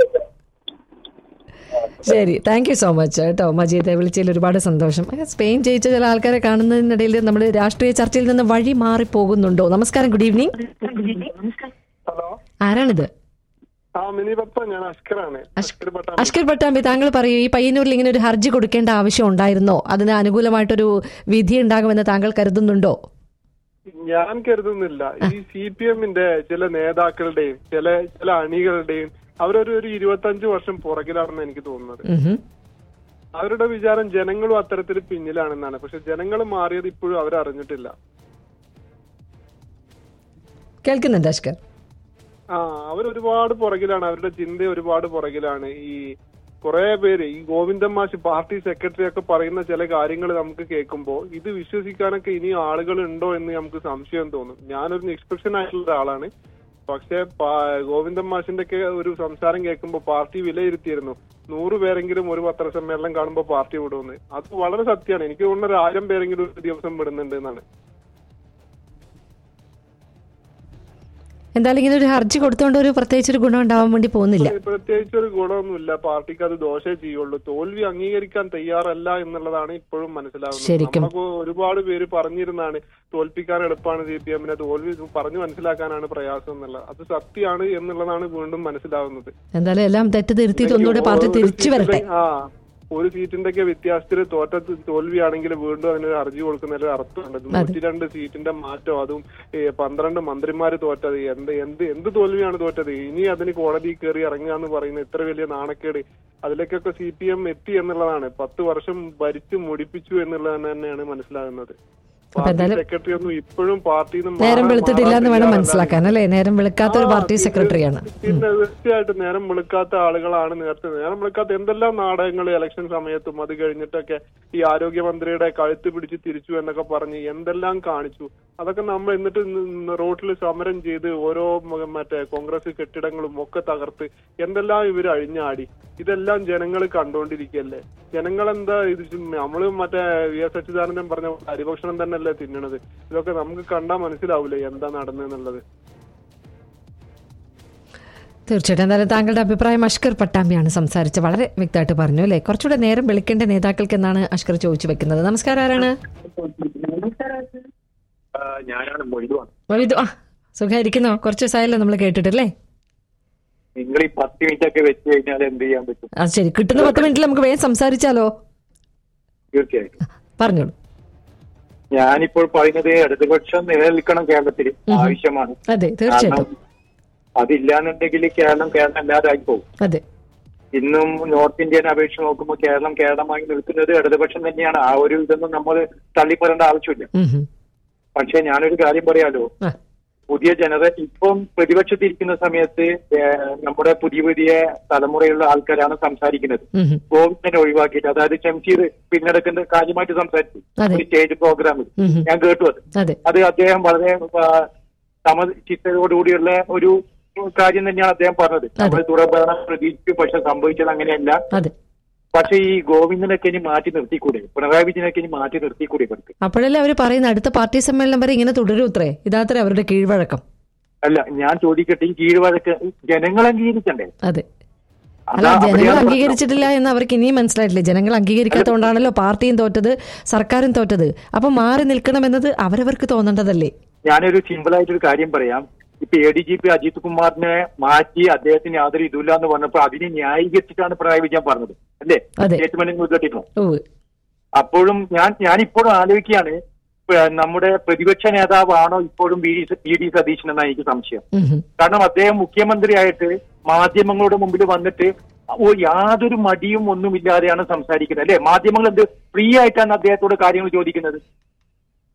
ശരി താങ്ക് യു സോ മച്ച് കേട്ടോ മജീദെ വിളിച്ചതിൽ ഒരുപാട് സന്തോഷം അങ്ങനെ സ്പെയിൻ ജയിച്ച ചില ആൾക്കാരെ കാണുന്നതിനിടയിൽ നമ്മൾ രാഷ്ട്രീയ ചർച്ചയിൽ നിന്ന് വഴി മാറി പോകുന്നുണ്ടോ നമസ്കാരം ഗുഡ് ഈവനിങ് ഹലോ ആരാണിത് ആ മിനി പപ്പ ഞാൻ അഷ്കറാണ് അഷ്കർ പട്ടാമ്പി അഷ്കർ പട്ടാമ്പി താങ്കൾ പറയൂ ഈ പയ്യന്നൂരിൽ ഇങ്ങനെ ഒരു ഹർജി കൊടുക്കേണ്ട ആവശ്യം ഉണ്ടായിരുന്നോ അതിന് അനുകൂലമായിട്ടൊരു വിധി ഉണ്ടാകുമെന്ന് താങ്കൾ കരുതുന്നുണ്ടോ ഞാൻ കരുതുന്നില്ല ഈ സി പി എമ്മിന്റെ ചില നേതാക്കളുടെയും ചില ചില അണികളുടെയും അവരൊരു ഒരു ഇരുപത്തഞ്ചു വർഷം പുറകിലാണെന്ന് എനിക്ക് തോന്നുന്നത് ഉഹും. അവരുടെ വിചാരം ജനങ്ങളും അത്തരത്തിൽ പിന്നിലാണെന്നാണ് പക്ഷെ ജനങ്ങൾ മാറിയത് ഇപ്പോഴും അവരറിഞ്ഞിട്ടില്ല കേൾക്കുന്നുണ്ട് അഷ്കർ ആ അവർ ഒരുപാട് പുറകിലാണ് അവരുടെ ചിന്ത ഒരുപാട് പുറകിലാണ് ഈ കുറെ പേര് ഈ ഗോവിന്ദൻ മാഷ് പാർട്ടി സെക്രട്ടറി ഒക്കെ പറയുന്ന ചില കാര്യങ്ങൾ നമുക്ക് കേൾക്കുമ്പോൾ ഇത് വിശ്വസിക്കാനൊക്കെ ഇനി ആളുകൾ ഉണ്ടോ എന്ന് നമുക്ക് സംശയം തോന്നും ഞാനൊരു നിഷ്പക്ഷൻ ആയിട്ടുള്ള ഒരാളാണ് പക്ഷെ പാ- ഗോവിന്ദൻ മാഷിന്റെ ഒക്കെ ഒരു സംസാരം കേൾക്കുമ്പോൾ പാർട്ടി വിലയിരുത്തിയിരുന്നു നൂറ് പേരെങ്കിലും ഒരു പത്രസമ്മേളനം കാണുമ്പോൾ പാർട്ടി വിടുമെന്ന് അത് വളരെ സത്യമാണ് എനിക്ക് തോന്നുന്ന ഒരു ആയിരം പേരെങ്കിലും ഒരു ദിവസം വിടുന്നുണ്ട് എന്നാണ് എന്തായാലും ഇങ്ങനെ ഒരു ഹർജി കൊടുത്തുകൊണ്ട് ഒരു പ്രത്യേകിച്ച് ഒരു ഗുണം ഉണ്ടാവാൻ വേണ്ടി പോകുന്നില്ല പ്രത്യേകിച്ച് ഒരു ഗുണമൊന്നുമില്ല പാർട്ടിക്ക് അത് ദോഷേ ചെയ്യുള്ളൂ തോൽവി അംഗീകരിക്കാൻ തയ്യാറല്ല എന്നുള്ളതാണ് ഇപ്പോഴും മനസ്സിലാവുന്നത് ശരിക്കും. നമുക്ക് ഒരുപാട് പേര് പറഞ്ഞിരുന്നാണ് തോൽപ്പിക്കാൻ എളുപ്പമാണ് സി പി എമ്മിനെ തോൽവി പറഞ്ഞു മനസ്സിലാക്കാനാണ് പ്രയാസം എന്നുള്ളത് അത് സത്യമാണ് എന്നുള്ളതാണ് വീണ്ടും മനസ്സിലാവുന്നത് എന്തായാലും എല്ലാം തെറ്റ് തിരുത്തിയിട്ട് ഒന്നുകൂടെ പാർട്ടി ഒരു തിരിച്ചു വരട്ടെ സീറ്റിന്റെ- ആ ഒരു സീറ്റിന്റെ ഒക്കെ വ്യത്യാസത്തിൽ തോറ്റ തോൽവിയാണെങ്കിൽ വീണ്ടും അതിനൊരു ഹർജി കൊടുക്കുന്നതിൽ അർത്ഥമുണ്ട് നൂറ്റി രണ്ട് സീറ്റിന്റെ മാറ്റം അതും ഏ, പന്ത്രണ്ട് മന്ത്രിമാര് തോറ്റത് എന്ത് എന്ത് എന്ത് തോൽവിയാണ് തോറ്റത് ഇനി അതിന് കോടതി കയറി ഇറങ്ങുക എന്ന് പറയുന്ന ഇത്ര വലിയ നാണക്കേട് അതിലേക്കൊക്കെ സി പി എം എത്തി എന്നുള്ളതാണ് പത്ത് വർഷം ഭരിച്ചു മുടിപ്പിച്ചു എന്നുള്ളത് തന്നെയാണ് മനസ്സിലാകുന്നത് അപ്പൊ പാർട്ടി എന്തായാലും സെക്രട്ടറി ഒന്നും ഇപ്പോഴും പാർട്ടിയിൽ നിന്ന് നേരം മാറാൻ- വെളുത്തിട്ടില്ല എന്ന് വേണം മാറാൻ മനസ്സിലാക്കാൻ അല്ലേ നേരം വെളുക്കാത്ത ഒരു ആ, പാർട്ടി തീർച്ച- സെക്രട്ടറിയാണ് പിന്നെ തീർച്ചയായിട്ടും നേരം വെളുക്കാത്ത ആളുകളാണ് നേരത്തെ നേരം വെളുക്കാത്ത എന്തെല്ലാം നാടകങ്ങൾ ഇലക്ഷൻ സമയത്തും അത് കഴിഞ്ഞിട്ടൊക്കെ ഈ ആരോഗ്യമന്ത്രിയുടെ കഴുത്ത് പിടിച്ച് തിരിച്ചു എന്നൊക്കെ പറഞ്ഞ് എന്തെല്ലാം കാണിച്ചു അതൊക്കെ നമ്മൾ എന്നിട്ട് റോട്ടിൽ സമരം ചെയ്ത് ഓരോ മ- മറ്റേ കോൺഗ്രസ് കെട്ടിടങ്ങളും ഒക്കെ തകർത്ത് എന്തെല്ലാം ഇവർ അഴിഞ്ഞാടി ഇതെല്ലാം ജനങ്ങൾ കണ്ടുകൊണ്ടിരിക്കുകയല്ലേ ജനങ്ങൾ എന്താ ഇത് നമ്മള് മറ്റേ വി എസ് അച്യുതാനന്ദൻ പറഞ്ഞ പോലെ അരിഭക്ഷണം തന്നെയല്ലേ തിന്നണത് ഇതൊക്കെ നമുക്ക് കണ്ടാൽ മനസ്സിലാവൂലേ എന്താ നടന്നെന്നുള്ളത് തീർച്ചയായിട്ടും എന്തായാലും താങ്കളുടെ അഭിപ്രായം അഷ്കർ പട്ടാമ്പിയാണ് സംസാരിച്ച് വളരെ വ്യക്തമായിട്ട് പറഞ്ഞു അല്ലേ കുറച്ചുകൂടെ നേരം വിളിക്കേണ്ട നേതാക്കൾക്ക് എന്നാണ് അഷ്കർ ചോദിച്ചു വെക്കുന്നത് നമസ്കാരം ആരാണ് ഞാനാണ് മൊയ്തുവാണ് മൊയ്തു ആ സുഖമായിരിക്കുന്നോ കുറച്ച് ദിവസമായല്ലോ നമ്മൾ കേട്ടിട്ടല്ലേ നിങ്ങൾ ഈ പത്ത് മിനിറ്റ് ഒക്കെ വെച്ച് കഴിഞ്ഞാൽ എന്ത് ചെയ്യാൻ പറ്റും ആ ശരി കിട്ടുന്ന പത്ത് മിനിറ്റിൽ നമുക്ക് വേഗം സംസാരിച്ചാലോ തീർച്ചയായിട്ടും പറഞ്ഞോളൂ ഞാനിപ്പോൾ പറയുന്നത് ഇടതുപക്ഷം നിലനിൽക്കണം കേരളത്തിൽ ആവശ്യമാണ് അതെ തീർച്ചയായിട്ടും കാരണം അതില്ലാന്നുണ്ടെങ്കിൽ കേരളം കേരളം അല്ലാതായി പോകും അതെ ഇന്നും നോർത്ത് ഇന്ത്യൻ അപേക്ഷിച്ച് നോക്കുമ്പോൾ കേരളം കേരളമായി നിൽക്കുന്നത് ഇടതുപക്ഷം തന്നെയാണ് ആ ഒരു ഇതൊന്നും നമ്മൾ തള്ളിപ്പറയേണ്ട ആവശ്യമില്ല ഉം ഹും. പക്ഷെ ഞാനൊരു കാര്യം പറയാലോ ആ, പുതിയ ജനറേഷൻ ഇപ്പം പ്രതിപക്ഷത്തിരിക്കുന്ന സമയത്ത് ഏഹ്, നമ്മുടെ പുതിയ പുതിയ തലമുറയുള്ള ആൾക്കാരാണ് സംസാരിക്കുന്നത് ഉം ഹും. ഗോവിന്ദനെ ഒഴിവാക്കിയിട്ട് അതായത് ഷംസീർ പിന്നടക്കുന്ന കാര്യമായിട്ട് സംസാരിച്ചു അതെ. ഒരു സ്റ്റേജ് പ്രോഗ്രാമിൽ ഉം ഹും. ഞാൻ കേട്ടു അത് അതെ അത് അദ്ദേഹം വളരെ ആ, സമചിത്തതോടുകൂടിയുള്ള ഒരു കാര്യം തന്നെയാണ് അദ്ദേഹം പറഞ്ഞത് നമ്മൾ തുടർഭരണം പ്രതീക്ഷിച്ചു പക്ഷെ സംഭവിച്ചത് അങ്ങനെയല്ല അതെ പക്ഷെ ഈ ഗോവിന്ദനൊക്കെ ഇനി മാറ്റി നിർത്തിക്കൂടെ പിണറായി വിജയനൊക്കെ ഇനി മാറ്റി നിർത്തിക്കൂടെ ഇവർക്ക് അപ്പോഴല്ലേ അവർ പറയുന്ന അടുത്ത പാർട്ടി സമ്മേളനം വരെ ഇങ്ങനെ തുടരൂത്രേ ഇതാത്രേ അവരുടെ കീഴ്വഴക്കം അല്ല ഞാൻ ചോദിക്കട്ടെ ഈ കീഴ്വഴക്ക് ജനങ്ങൾ അംഗീകരിക്കണ്ടേ അതെ അല്ല അതാ ജനങ്ങൾ അവിടെയാണ് അംഗീകരിച്ചിട്ടില്ല എന്ന് അവർക്ക് ഇനിയും മനസ്സിലായിട്ടില്ല ജനങ്ങൾ അംഗീകരിക്കാത്തതുകൊണ്ടാണല്ലോ പാർട്ടിയും തോറ്റത് സർക്കാരും തോറ്റത് അപ്പൊ മാറി നിൽക്കണമെന്നത് അവരവർക്ക് തോന്നേണ്ടതല്ലേ ഞാനൊരു സിമ്പിൾ ആയിട്ടൊരു കാര്യം പറയാം ഇപ്പൊ A D G P Ajith കുമാറിനെ മാറ്റി അദ്ദേഹത്തിന് യാതൊരു ഇതുമില്ല എന്ന് പറഞ്ഞപ്പോൾ അതിനെ ന്യായീകരിച്ചിട്ടാണ് പിണറായി വിജയൻ പറഞ്ഞത് അല്ലേ അതെ. സ്റ്റേറ്റ്മെന്റ് കേട്ടിട്ടോ ഓ അപ്പോഴും ഞാൻ ഞാനിപ്പോഴും ആലോചിക്കുകയാണ് പ- നമ്മുടെ പ്രതിപക്ഷ നേതാവാണോ ഇപ്പോഴും വി ഡി സ- വി ഡി സതീശൻ എന്നാണ് എനിക്ക് സംശയം ഉം ഹും. കാരണം അദ്ദേഹം മുഖ്യമന്ത്രിയായിട്ട് മാധ്യമങ്ങളുടെ മുമ്പിൽ വന്നിട്ട് ഓ യാതൊരു മടിയും ഒന്നുമില്ലാതെയാണ് സംസാരിക്കുന്നത് അല്ലെ മാധ്യമങ്ങൾ എന്ത് ഫ്രീ ആയിട്ടാണ് അദ്ദേഹത്തോട് കാര്യങ്ങൾ ചോദിക്കുന്നത്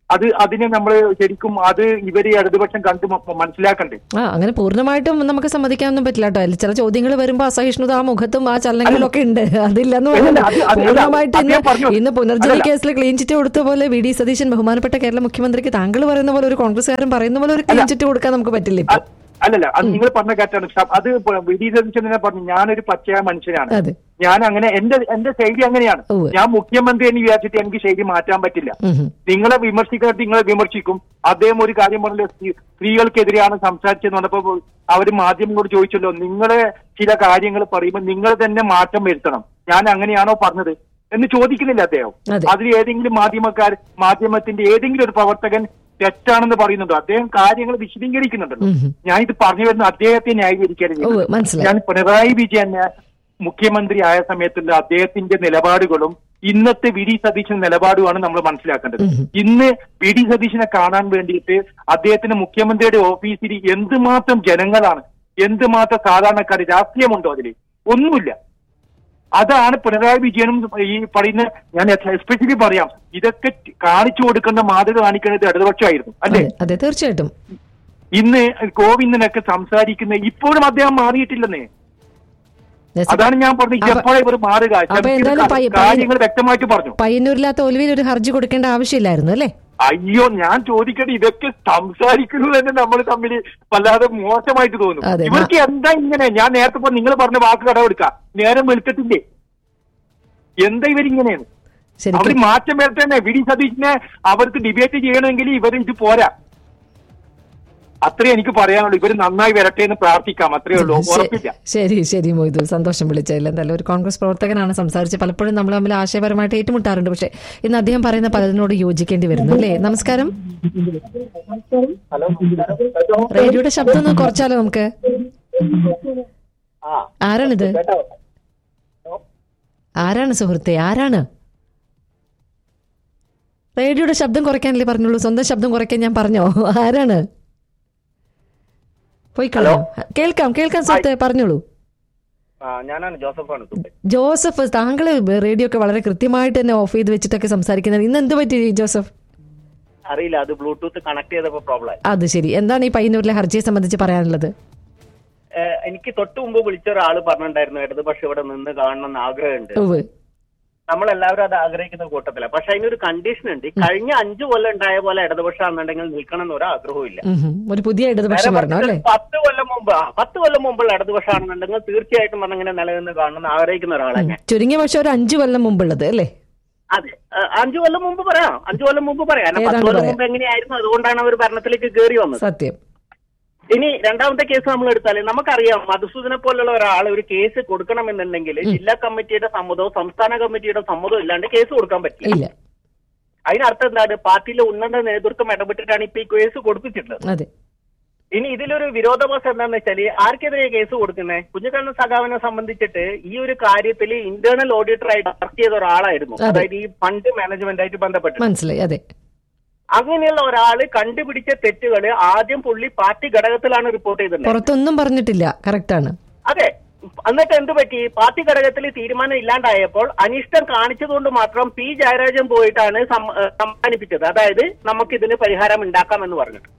അത് അതിനെ നമ്മൾ ശരിക്കും അത് ഇവര് ഇടതുപക്ഷം കണ്ടു മ- മനസ്സിലാക്കണ്ടേ ആ അങ്ങനെ പൂർണ്ണമായിട്ടും നമുക്ക് സമ്മതിക്കാനൊന്നും പറ്റില്ല കേട്ടോ അതിൽ ചില ചോദ്യങ്ങൾ വരുമ്പോ അസഹിഷ്ണുത ആ മുഖത്തും ആ ചലനങ്ങളിലും ഒക്കെ ഉണ്ട് അതില്ലെന്ന് അല്ല, പറഞ്ഞാൽ അത് അത് പൂർണ്ണമായിട്ട് അത് ഞാൻ പറഞ്ഞു. ഇന്ന് ഇന്ന് പുനർജനി അതല്ല. കേസിൽ ക്ലീൻ ചിറ്റ് കൊടുത്ത പോലെ വി ഡി സതീശൻ ബഹുമാനപ്പെട്ട കേരള മുഖ്യമന്ത്രിക്ക് താങ്കൾ പറയുന്ന പോലെ ഒരു കോൺഗ്രസ്സുകാരൻ പറയുന്ന പോലെ ഒരു ക്ലീൻ ചിറ്റ് കൊടുക്കാൻ നമുക്ക് പറ്റില്ല ഇപ്പൊ അ- അല്ലല്ല അത് നിങ്ങൾ പറഞ്ഞ കാറ്റാണ് ഷ- അത് വിധീസതിച്ചതിനെ പറഞ്ഞു ഞാനൊരു പച്ചയായ മനുഷ്യനാണ് അതെ ഞാൻ അങ്ങനെ എന്റെ എന്റെ ശൈലി അങ്ങനെയാണ് ഉവ്വ്. ഞാൻ മുഖ്യമന്ത്രി എന്ന് വിചാരിച്ചിട്ട് എനിക്ക് ശൈലി മാറ്റാൻ പറ്റില്ല ഉം ഉം. നിങ്ങളെ വിമർശിക്കുന്നത് നിങ്ങളെ വിമർശിക്കും അദ്ദേഹം ഒരു കാര്യം പറഞ്ഞല്ലോ സ്ത്രീ- സ്ത്രീകൾക്കെതിരെയാണ് സംസാരിച്ചെന്ന് പറഞ്ഞപ്പോ അവര് മാധ്യമങ്ങളോട് ചോദിച്ചല്ലോ നിങ്ങളെ ചില കാര്യങ്ങൾ പറയുമ്പോൾ നിങ്ങൾ തന്നെ മാറ്റം വരുത്തണം ഞാൻ അങ്ങനെയാണോ പറഞ്ഞത് എന്ന് ചോദിക്കുന്നില്ല അദ്ദേഹം അതെ. അതിൽ ഏതെങ്കിലും മാധ്യമക്കാർ മാധ്യമത്തിന്റെ ഏതെങ്കിലും ഒരു പ്രവർത്തകൻ തെറ്റാണെന്ന് പറയുന്നുണ്ടോ അദ്ദേഹം കാര്യങ്ങൾ വിശദീകരിക്കുന്നുണ്ടല്ലോ ഉം ഉം. ഞാൻ ഇത് പറഞ്ഞു വരുന്ന അദ്ദേഹത്തെ ഉവ്വ്, ന്യായീകരിക്കാൻ മനസ്സിലായി. ഞാൻ പിണറായി വിജയൻ മുഖ്യമന്ത്രി ആയ സമയത്തുള്ള അദ്ദേഹത്തിന്റെ നിലപാടുകളും ഇന്നത്തെ വി ഡി സതീശൻ നിലപാടുമാണ് നമ്മൾ മനസ്സിലാക്കേണ്ടത് ഉം. ഇന്ന് വി ഡി സതീശനെ കാണാൻ വേണ്ടിയിട്ട് അദ്ദേഹത്തിന് മുഖ്യമന്ത്രിയുടെ ഓഫീസിൽ എന്തുമാത്രം ജനങ്ങളാണ് എന്തുമാത്രം സാധാരണക്കാർ രാഷ്ട്രീയമുണ്ടോ അതിൽ ഒന്നുമില്ല അതാണ് പിണറായി വിജയനും ഈ പറയുന്ന ഞാൻ എസ്പെഷ്യലി പറയാം ഇതൊക്കെ കാണിച്ചു കൊടുക്കേണ്ട മാതൃക കാണിക്കേണ്ടത് ഇടതുപക്ഷമായിരുന്നു അല്ലേ അതെ അതെ തീർച്ചയായിട്ടും ഇന്ന് ഗോവിന്ദനൊക്കെ സംസാരിക്കുന്ന ഇപ്പോഴും അദ്ദേഹം മാറിയിട്ടില്ലെന്നേ Yes. അതാണ് ഞാൻ പറഞ്ഞത് അപ്പൊ- എപ്പോഴും ഇവർ മാറുക അപ്പൊ എന്തായാലും പയ്യ- കാര്യങ്ങൾ വ്യക്തമായിട്ട് പറഞ്ഞു പയ്യന്നൂരില്ലാ തോൽവിയിൽ ഒരു ഹർജി കൊടുക്കേണ്ട ആവശ്യമില്ലായിരുന്നു അല്ലേ അയ്യോ ഞാൻ ചോദിക്കട്ടെ ഇതൊക്കെ സംസാരിക്കുന്നത് തന്നെ നമ്മൾ തമ്മിൽ വല്ലാതെ മോശമായിട്ട് തോന്നും അതെ, ഇവർക്ക് എന്താ ഇങ്ങനെ ഞാൻ നേരത്തെ ഇപ്പൊ നിങ്ങൾ പറഞ്ഞ വാക്ക് കടമെടുക്കാം നേരം വെളുത്തിട്ടില്ലേ എന്താ ഇവരിങ്ങനെയാണ് അവർ ശരിക്കും മാറ്റം വരുത്തന്നെ വി ഡി സതീഷിനെ അവർക്ക് ഡിബേറ്റ് ചെയ്യണമെങ്കിൽ ഇവർ ഇത് പോരാ അത്രേ എനിക്ക് പറയാനുള്ളൂ ഇവർ നന്നായി വരട്ടെ എന്ന് പ്രാർത്ഥിക്കാം അത്രേ ഉള്ളൂ ഉറപ്പില്ല ശരി ശരി മൊയ്തു സന്തോഷം വിളിച്ചതിൽ എന്തായാലും ഒരു കോൺഗ്രസ് പ്രവർത്തകനാണ് സംസാരിച്ച് പലപ്പോഴും നമ്മൾ തമ്മിൽ ആശയപരമായിട്ട് ഏറ്റുമുട്ടാറുണ്ട് പക്ഷേ ഇന്ന് അദ്ദേഹം പറയുന്ന പലതിനോട് യോജിക്കേണ്ടി വരുന്നു അല്ലേ നമസ്കാരം റേഡിയോയുടെ ശബ്ദം ഒന്ന് കുറച്ചാലോ നമുക്ക് ആരാണിത് ആരാണ് സുഹൃത്തെ ആരാണ് റേഡിയോയുടെ ശബ്ദം കുറയ്ക്കാനല്ലേ പറഞ്ഞോളൂ സ്വന്തം ശബ്ദം കുറയ്ക്കാൻ ഞാൻ പറഞ്ഞോ ആരാണ് പോയി കളഞ്ഞോ കേൾക്കാം കേൾക്കാം സുഹൃത്തെ പറഞ്ഞോളൂ ഞാനാണ് ജോസഫാണ് തുമ്പെ ജോസഫ് താങ്കൾ റേഡിയോ ഒക്കെ വളരെ കൃത്യമായിട്ട് തന്നെ ഓഫ് ചെയ്ത് വെച്ചിട്ടൊക്കെ സംസാരിക്കുന്നത് ഇന്ന് എന്ത് പറ്റി ജോസഫ് അറിയില്ല അത് ബ്ലൂടൂത്ത് കണക്ട് ചെയ്തപ്പോ പ്രോബ്ലം ആയി അത് ശരി എന്താണ് ഈ പയ്യന്നൂരിലെ ഹർജിയെ സംബന്ധിച്ച് പറയാനുള്ളത് ഏഹ് എനിക്ക് തൊട്ട് മുമ്പ് വിളിച്ച ഒരാൾ പറഞ്ഞിട്ടുണ്ടായിരുന്നു ഇടതുപക്ഷം ഇവിടെ നിന്ന് കാണണമെന്ന് ആഗ്രഹമുണ്ട് ഉവ്വ്. നമ്മളെല്ലാവരും അത് ആഗ്രഹിക്കുന്ന കൂട്ടത്തില പക്ഷെ അതിനൊരു കണ്ടീഷൻ ഉണ്ട് ഈ കഴിഞ്ഞ അഞ്ചു കൊല്ലം ഉണ്ടായ പോലെ ഇടതുപക്ഷം ആണെന്നുണ്ടെങ്കിൽ നിൽക്കണം എന്നൊരു ആഗ്രഹവും ഇല്ല ഉം ഹും. ഒരു പുതിയ ഇടതുപക്ഷം നേരെ വരണം അല്ലേ മറിച്ച് പത്ത് കൊല്ലം മുമ്പ് ആ, പത്ത് കൊല്ലം മുമ്പുള്ള ഇടതുപക്ഷം ആണെന്നുണ്ടെങ്കിൽ തീർച്ചയായിട്ടും വന്നിങ്ങനെ നിലനിന്ന് കാണണമെന്ന് ആഗ്രഹിക്കുന്ന ഒരാളെ ഞാൻ ചുരുങ്ങിയ പക്ഷെ ഒരു അഞ്ചു കൊല്ലം മുമ്പുള്ളത് അല്ലേ അതെ ആ, അഞ്ചു കൊല്ലം മുമ്പ് പറയാം അഞ്ചു കൊല്ലം മുമ്പ് പറയാം കാരണം പത്ത് ഏതാണ്ട് കൊല്ലം പറയാം. മുമ്പ് എങ്ങനെയായിരുന്നു അതുകൊണ്ടാണ് അവർ ഭരണത്തിലേക്ക് കയറി വന്നത് സത്യം ഇനി രണ്ടാമത്തെ കേസ് നമ്മൾ എടുത്താൽ നമുക്കറിയാം മധുസൂദനെ പോലുള്ള ഒരാൾ ഒരു കേസ് കൊടുക്കണമെന്നുണ്ടെങ്കിൽ ജില്ലാ കമ്മിറ്റിയുടെ സമ്മതവും സംസ്ഥാന കമ്മിറ്റിയുടെ സമ്മതവും ഇല്ലാണ്ട് കേസ് കൊടുക്കാൻ പറ്റില്ല ഇല്ല അതിനർത്ഥം എന്താണ് പാർട്ടിയിലെ ഉന്നത നേതൃത്വം ഇടപെട്ടിട്ടാണ് ഇപ്പൊ ഈ കേസ് കൊടുത്തിട്ടുള്ളത് അതെ ഇനി ഇതിലൊരു വിരോധാഭാസം എന്താണെന്ന് വെച്ചാൽ ആർക്കെതിരെ കേസ് കൊടുക്കുന്നത് കുഞ്ഞുകണ്ണൻ സഖാവിനെ സംബന്ധിച്ചിട്ട് ഈ ഒരു കാര്യത്തിൽ ഇന്റേണൽ ഓഡിറ്റർ ആയിട്ട് വർക്ക് ചെയ്ത ഒരാളായിരുന്നു അതെ. അതായത് ഈ ഫണ്ട് മാനേജ്മെന്റ് ആയിട്ട് ബന്ധപ്പെട്ട് മനസ്സിലായി അതെ അങ്ങനെയുള്ള ഒരാള് കണ്ടുപിടിച്ച തെറ്റുകൾ ആദ്യം പുള്ളി പാർട്ടി ഘടകത്തിലാണ് റിപ്പോർട്ട് ചെയ്തിട്ടുള്ളത് പുറത്തൊന്നും പറഞ്ഞിട്ടില്ല കറക്റ്റാണ് അതെ എന്നിട്ട് എന്ത് പറ്റി പാർട്ടി ഘടകത്തിൽ തീരുമാനം ഇല്ലാണ്ടായപ്പോൾ അനിഷ്ടം കാണിച്ചതുകൊണ്ട് മാത്രം പി ജയരാജൻ പോയിട്ടാണ് സം- ഏഹ് സമ്മാനിപ്പിച്ചത് അതായത് നമുക്ക് ഇതിന് പരിഹാരം ഉണ്ടാക്കാമെന്ന് പറഞ്ഞിട്ട്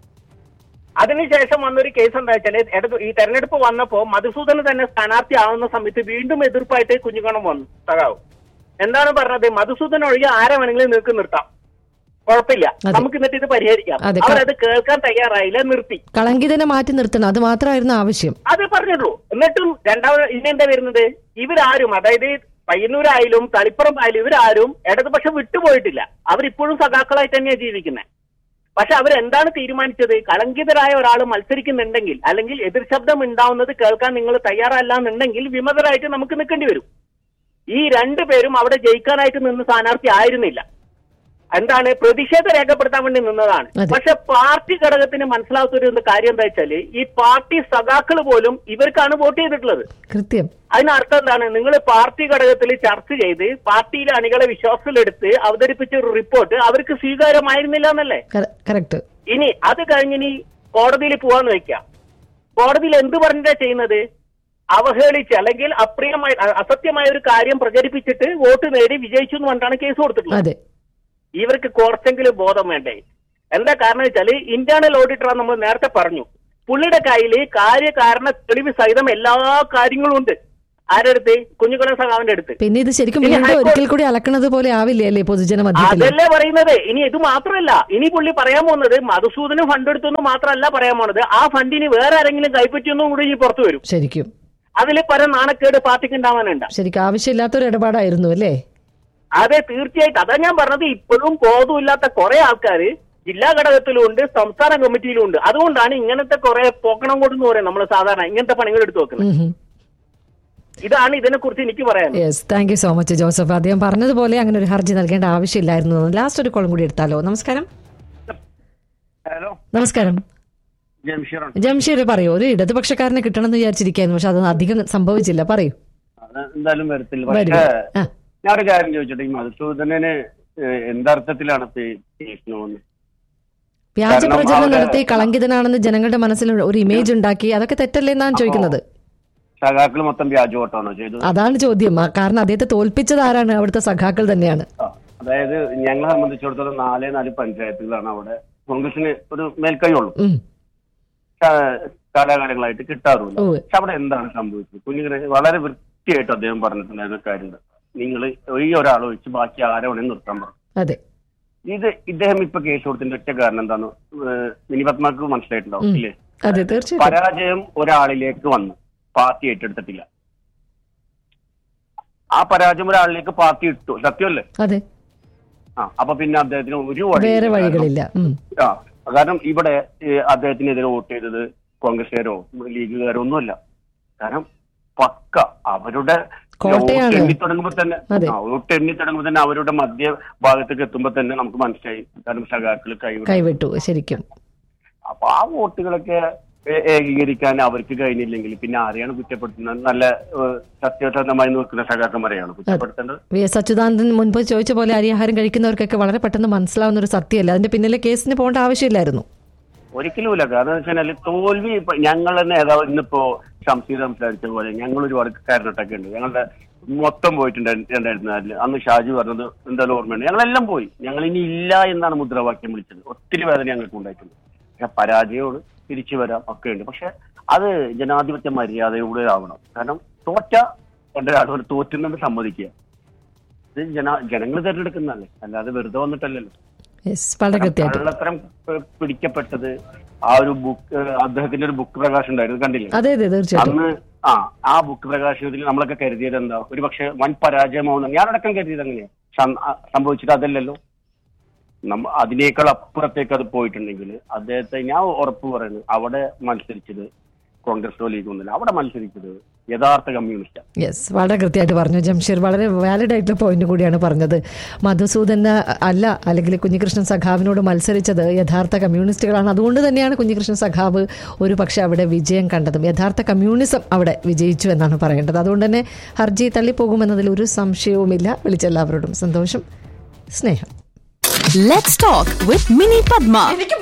അതിനുശേഷം വന്നൊരു കേസ് എന്താ വെച്ചാല് ഇടത് ഈ തെരഞ്ഞെടുപ്പ് വന്നപ്പോ മധുസൂദന് തന്നെ സ്ഥാനാർത്ഥി ആവുന്ന സമയത്ത് വീണ്ടും എതിർപ്പായിട്ട് കുഞ്ഞുകണം വന്നു സഖാവ് എന്താണ് പറഞ്ഞത് മധുസൂദൻ ഒഴികെ ആരെ വേണമെങ്കിലും നിങ്ങൾക്ക് നിർത്താം കുഴപ്പമില്ല അതെ. നമുക്ക് എന്നിട്ട് ഇത് പരിഹരിക്കാം അതെ. അവരത് കേൾക്കാൻ തയ്യാറായില്ല നിർത്തി കളങ്കിതനെ മാറ്റി നിർത്തണം അത് മാത്രമായിരുന്നു ആവശ്യം അത് പറഞ്ഞുള്ളൂ എന്നിട്ടും രണ്ടാമത് ഇനി എന്താ വരുന്നത് ഇവരാരും അതായത് പയ്യന്നൂരായാലും തളിപ്പുറമായാലും ഇവരാരും ഇടതുപക്ഷം വിട്ടുപോയിട്ടില്ല അവരിപ്പോഴും സഖാക്കളായിട്ട് തന്നെയാണ് ജീവിക്കുന്നത് പക്ഷെ അവരെന്താണ് തീരുമാനിച്ചത് കളങ്കിതരായ ഒരാൾ മത്സരിക്കുന്നുണ്ടെങ്കിൽ അല്ലെങ്കിൽ എതിർ ശബ്ദം ഉണ്ടാവുന്നത് കേൾക്കാൻ നിങ്ങൾ തയ്യാറല്ല എന്നുണ്ടെങ്കിൽ വിമതരായിട്ട് നമുക്ക് നിൽക്കേണ്ടി വരും ഈ രണ്ടു പേരും അവിടെ ജയിക്കാനായിട്ട് നിന്ന് സ്ഥാനാർത്ഥി ആയിരുന്നില്ല എന്താണ് പ്രതിഷേധം രേഖപ്പെടുത്താൻ വേണ്ടി നിന്നതാണ് അതെ. പക്ഷെ പാർട്ടി ഘടകത്തിന് മനസ്സിലാത്തൊരു കാര്യം എന്താ വെച്ചാല് ഈ പാർട്ടി സഖാക്കൾ പോലും ഇവർക്കാണ് വോട്ട് ചെയ്തിട്ടുള്ളത് കൃത്യം അതിനർത്ഥം എന്താണ് നിങ്ങൾ പാർട്ടി ഘടകത്തിൽ ചർച്ച ചെയ്ത് പാർട്ടിയിലെ അണികളെ വിശ്വാസത്തിലെടുത്ത് അവതരിപ്പിച്ച ഒരു റിപ്പോർട്ട് അവർക്ക് സ്വീകാര്യമായിരുന്നില്ല എന്നല്ലേ കറക്റ്റ് ഇനി അത് കഴിഞ്ഞിനി കോടതിയിൽ പോവാന്ന് വെക്കാം കോടതിയിൽ എന്ത് പറഞ്ഞിട്ടാ ചെയ്യുന്നത് അവഹേളിച്ച് അല്ലെങ്കിൽ അപ്രിയമായ അ- അസത്യമായ ഒരു കാര്യം പ്രചരിപ്പിച്ചിട്ട് വോട്ട് നേടി വിജയിച്ചു എന്ന് പറഞ്ഞിട്ടാണ് കേസ് കൊടുത്തിട്ടുള്ളത് അതെ ഇവർക്ക് കുറച്ചെങ്കിലും ബോധം വേണ്ടേ എന്താ കാരണം വെച്ചാല് ഇന്റേണൽ ഓഡിറ്റർ നമ്മൾ നേരത്തെ പറഞ്ഞു പുള്ളിയുടെ കയ്യിൽ കാര്യകാരണ തെളിവ് സഹിതം എല്ലാ കാര്യങ്ങളും ഉണ്ട് ആരുടെ അടുത്ത് കുഞ്ഞുകുളം സഖാവിന്റെ അടുത്ത് പിന്നെ ഇത് ശരിക്കും ഇനി വീണ്ടും ഹൈക്കോടതി- ഒരിക്കൽ കൂടി അലക്കണത് പോലെ ആവില്ലേ അല്ലേ പൊതുജന മധ്യത്തിൽ അതല്ലേ പറയുന്നത് ഇനി ഇത് മാത്രമല്ല ഇനി പുള്ളി പറയാൻ പോകുന്നത് മധുസൂദന് ഫണ്ട് എടുത്തൊന്നും മാത്രമല്ല പറയാൻ പോകുന്നത് ആ ഫണ്ടിന് വേറെ ആരെങ്കിലും കൈപ്പറ്റിയൊന്നും കൂടി ഇനി പുറത്തു വരും ശരിക്കും അതിൽ പല നാണക്കേട് പാർട്ടിക്ക് ഉണ്ടാവാനുണ്ട് ശരിക്കും ആവശ്യമില്ലാത്തൊരു ഇടപാടായിരുന്നു അല്ലേ അതെ തീർച്ചയായിട്ടും അതാ ഞാൻ പറഞ്ഞത് ഇപ്പോഴും ബോധമില്ലാത്ത കുറെ ആൾക്കാര് ജില്ലാ ഘടകത്തിലും ഉണ്ട് സംസ്ഥാന കമ്മിറ്റിയിലും ഉണ്ട് അതുകൊണ്ടാണ് ഇങ്ങനത്തെ കുറെ പോക്കണം കൊടുന്ന് പറയാം നമ്മൾ സാധാരണ ഇങ്ങനത്തെ പണികൾ എടുത്തു വെക്കുന്നത് ഇതാണ് ഇതിനെ കുറിച്ച് എനിക്ക് പറയാൻ yes thank you so much Joseph അദ്ദേഹം പറഞ്ഞതുപോലെ അങ്ങനെ ഒരു ഹർജി നൽകേണ്ട ആവശ്യമില്ലായിരുന്നു ലാസ്റ്റ് ഒരു കോളം കൂടി എടുത്താലോ നമസ്കാരം ഹലോ നമസ്കാരം ജംഷീറാണ് ജംഷീർ പറയൂ ഒരു ഇടതുപക്ഷക്കാരനെ കിട്ടണമെന്ന് വിചാരിച്ചിരിക്കായിരുന്നു പക്ഷെ അത് അധികം സംഭവിച്ചില്ല പറയൂ അത് എന്തായാലും വരത്തില്ല വരും പക്ഷേ ആ ഞാൻ ഒരു കാര്യം ചോദിച്ചോട്ടെ ഈ മധുസൂദനന് ഏഹ്, എന്തർത്ഥത്തിലാണ് ഇപ്പൊ ഈ കേസിന് പോകുന്നത് വ്യാജ കാരണം പ്രചരണം അവിടെ- നടത്തി കളങ്കിതനാണെന്ന് ജനങ്ങളുടെ മനസ്സിൽ ഒരു ഇമേജ് ഉണ്ടാക്കി അതൊക്കെ തെറ്റല്ലേ എന്നാണ് ചോദിക്കുന്നത് സഖാക്കൾ മൊത്തം വ്യാജവോട്ടാണോ ചെയ്തത് അതാണ് ചോദ്യം ആ, കാരണം അദ്ദേഹത്തെ തോൽപ്പിച്ചത് ആരാണ് അവിടുത്തെ സഖാക്കൾ തന്നെയാണ് ആ. അതായത് ഞങ്ങളെ സംബന്ധിച്ചിടത്തോളം നാലേ നാല് പഞ്ചായത്തുകളാണ് അവിടെ കോൺഗ്രസിന് ഒരു മേൽക്കൈയുള്ളൂ ഉം. കാ- കാലാകാലങ്ങളായിട്ട് കിട്ടാറുമില്ല ഉവ്വ്. പക്ഷെ അവിടെ എന്താണ് സംഭവിച്ചത് കുഞ്ഞിങ്ങനെ വളരെ വൃത്തിയായിട്ട് അദ്ദേഹം പറഞ്ഞിട്ടുണ്ടായിരുന്ന കാര്യമുണ്ട് നിങ്ങൾ ഈ ഒരാൾ ഒഴിച്ച് ബാക്കി ആരെ വേണമെങ്കിൽ നിർത്താൻ പറഞ്ഞു അതെ ഇത് ഇദ്ദേഹം ഇപ്പൊ കേസ് കൊടുത്തിന്റെ ഒറ്റ കാരണം എന്താണ് ഏഹ് മിനി പത്മാക്ക് മനസ്സിലായിട്ടുണ്ടാവും ഉം. ഇല്ലേ അതെ തീർച്ചയായിട്ടും പരാജയം ഒരാളിലേക്ക് വന്നു പാർട്ടി ഏറ്റെടുത്തിട്ടില്ല ആ പരാജയം ഒരാളിലേക്ക് പാർട്ടി ഇട്ടു സത്യമല്ലേ അതെ ആ അപ്പൊ പിന്നെ അദ്ദേഹത്തിന് ഒരു വഴി വേറെ വഴികളില്ല ഉം. ആ കാരണം ഇവിടെ ഏഹ്, അദ്ദേഹത്തിനെതിരെ വോട്ട് ചെയ്തത് കോൺഗ്രസ്സുകാരോ ലീഗുകാരോ ഒന്നുമല്ല കാരണം പക്ക അവരുടെ കോട്ടയാണ്. വോട്ട് എണ്ണി തുടങ്ങുമ്പോ തന്നെ അതെ. ആ, വോട്ട് എണ്ണി തുടങ്ങുമ്പോ തന്നെ അവരുടെ മധ്യ ഭാഗത്തേക്ക് എത്തുമ്പോ തന്നെ നമുക്ക് മനസ്സിലായി കാരണം സഖാക്കൾ കൈവിടും കൈവിട്ടു ശരിക്കും അപ്പൊ ആ വോട്ടുകളൊക്കെ ഏ- ഏകീകരിക്കാൻ അവർക്ക് കഴിഞ്ഞില്ലെങ്കിൽ പിന്നെ ആരെയാണ് കുറ്റപ്പെടുത്തുന്നത് നല്ല ഏഹ്, സത്യസന്ധമായി നിൽക്കുന്ന സഖാക്കന്മാരെയാണ് കുറ്റപ്പെടുത്തേണ്ടത് വി എസ് അച്യുതാനന്ദൻ മുൻപ് ചോദിച്ച പോലെ അരിയാഹാരം കഴിക്കുന്നവർക്കൊക്കെ വളരെ പെട്ടെന്ന് മനസ്സിലാവുന്ന ഒരു സത്യമല്ല അതിന്റെ പിന്നിലെ കേസിന് പോകേണ്ട ആവശ്യമില്ലായിരുന്നു ഒരിക്കലുമില്ല കാരണം എന്ന് വെച്ചാൽ തോൽവി ഇപ്പൊ ഞങ്ങളുടെ നേതാവ് ഇന്നിപ്പോ സംസീർ സംസാരിച്ച പോലെ ഞങ്ങൾ ഒരുപാട് കാരണട്ടൊക്കെ ഉണ്ട് ഞങ്ങളുടെ മൊത്തം പോയിട്ടുണ്ട് രണ്ടായിരത്തി നാലില് അന്ന് ഷാജി പറഞ്ഞത് എന്തായാലും ഓർമ്മയുണ്ട് ഞങ്ങളെല്ലാം പോയി ഞങ്ങൾ ഇനി ഇല്ല എന്നാണ് മുദ്രാവാക്യം വിളിച്ചത് ഒത്തിരി വേദന ഞങ്ങൾക്ക് ഉണ്ടായിട്ടുണ്ട് പക്ഷെ പരാജയമാണ് തിരിച്ചു വരാം ഒക്കെ ഉണ്ട് പക്ഷെ അത് ജനാധിപത്യ മര്യാദയോടെ ആവണം കാരണം തോറ്റ ഒരാളോട് തോറ്റുന്നുണ്ട് സമ്മതിക്കുക ഇത് ജന ജനങ്ങൾ തിരഞ്ഞെടുക്കുന്നതല്ലേ അല്ലാതെ വെറുതെ വന്നിട്ടല്ലല്ലോ യെസ് വളരെ കൃത്യമായിട്ട് കള്ളത്തരം പ- പിടിക്കപ്പെട്ടത് ആ ഒരു ബുക്ക് അദ്ദേഹത്തിന്റെ ഒരു ബുക്ക് പ്രകാശനം ഉണ്ടായിരുന്നു കണ്ടില്ലേ അതെ അതെ തീർച്ചയായിട്ടും അന്ന് ആ ആ ബുക്ക് പ്രകാശനത്തിൽ നമ്മളൊക്കെ കരുതിയത് എന്താ ഒരു പക്ഷെ വൻ പരാജയമാവുന്ന ഞാനടക്കം കരുതിയത് അങ്ങനെയാ സം- ആ, സംഭവിച്ചത് അതല്ലല്ലോ നമ്മ അതിനേക്കാൾ അപ്പുറത്തേക്ക് അത് പോയിട്ടുണ്ടെങ്കിൽ അദ്ദേഹത്തെ ഞാൻ ഉറപ്പ് പറയുന്നു അവിടെ മത്സരിച്ചത് കോൺഗ്രസോ ലീഗോ ഒന്നുമില്ല അവിടെ മത്സരിച്ചത് യഥാർത്ഥ കമ്മ്യൂണിസ്റ്റ് യെസ് വളരെ കൃത്യമായിട്ട് പറഞ്ഞു ജംഷീർ വളരെ വാലിഡ് ആയിട്ടുള്ള പോയിന്റ് കൂടിയാണ് പറഞ്ഞത് മധുസൂദന അല്ല അല്ലെങ്കിൽ കുഞ്ഞികൃഷ്ണൻ സഖാവിനോട് മത്സരിച്ചത് യഥാർത്ഥ കമ്മ്യൂണിസ്റ്റുകളാണ് അതുകൊണ്ട് തന്നെയാണ് കുഞ്ഞികൃഷ്ണൻ സഖാവ് ഒരു പക്ഷേ അവിടെ വിജയം കണ്ടതും യഥാർത്ഥ കമ്മ്യൂണിസം അവിടെ വിജയിച്ചു എന്നാണ് പറയേണ്ടത് അതുകൊണ്ട് തന്നെ ഹർജി തള്ളിപ്പോകുമെന്നതിൽ ഒരു സംശയവുമില്ല വിളിച്ചെല്ലാവരോടും സന്തോഷം സ്നേഹം Let's talk with Mini Padma.